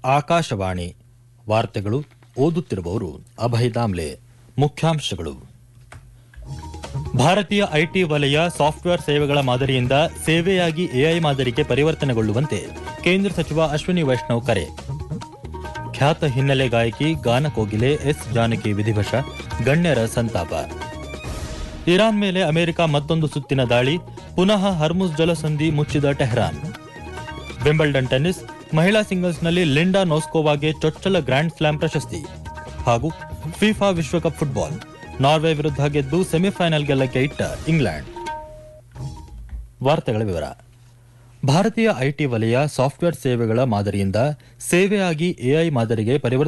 ಆಕಾಶವಾಣಿ ವಾರ್ತೆಗಳು ಓದುತ್ತಿರುವವರು ಅಭಯ್ ದಾಮ್ಲೆ ಮುಖ್ಯಾಂಶಗಳು ಭಾರತೀಯ ಐಟಿ ವಲಯ ಸಾಫ್ಟ್ವೇರ್ ಸೇವೆಗಳ ಮಾದರಿಯಿಂದ ಸೇವೆಯಾಗಿ ಎಐ ಮಾದರಿಗೆ ಪರಿವರ್ತನೆಗೊಳ್ಳುವಂತೆ ಕೇಂದ್ರ ಸಚಿವ ಅಶ್ವಿನಿ ವೈಷ್ಣವ್ ಕರೆ ಖ್ಯಾತ ಹಿನ್ನೆಲೆ ಗಾಯಕಿ ಗಾನ ಕೋಗಿಲೆ ಎಸ್ ಜಾನಕಿ ವಿಧಿವಶ ಗಣ್ಯರ ಸಂತಾಪ ಇರಾನ್ ಮೇಲೆ ಅಮೆರಿಕ ಮತ್ತೊಂದು ಸುತ್ತಿನ ದಾಳಿ ಪುನಃ ಹರ್ಮುಸ್ ಜಲಸಂಧಿ ಮುಚ್ಚಿದ ಟೆಹರಾನ್ ವಿಂಬಲ್ಡನ್ ಟೆನ್ನಿಸ್ ಮಹಿಳಾ ಸಿಂಗಲ್ಸ್ನಲ್ಲಿ ಲಿಂಡಾ ನೋಸ್ಕೋವಾಗೆ ಚೊಚ್ಚಲ ಗ್ರ್ಯಾಂಡ್ ಸ್ಲಾಮ್ ಪ್ರಶಸ್ತಿ ಹಾಗೂ ಫಿಫಾ ವಿಶ್ವಕಪ್ ಫುಟ್ಬಾಲ್ ನಾರ್ವೆ ವಿರುದ್ಧ ಗೆದ್ದು ಸೆಮಿಫೈನಲ್ಗೆ ಲಗ್ಗೆ ಇಟ್ಟ ಇಂಗ್ಲೆಂಡ್ ವಾರ್ತೆಗಳ ವಿವರ ಭಾರತೀಯ ಐಟಿ ವಲಯ ಸಾಫ್ಟ್ವೇರ್ ಸೇವೆಗಳ ಮಾದರಿಯಿಂದ ಸೇವೆಯಾಗಿ ಎಐ ಮಾದರಿಗೆ ಪರಿವರ್ತನೆ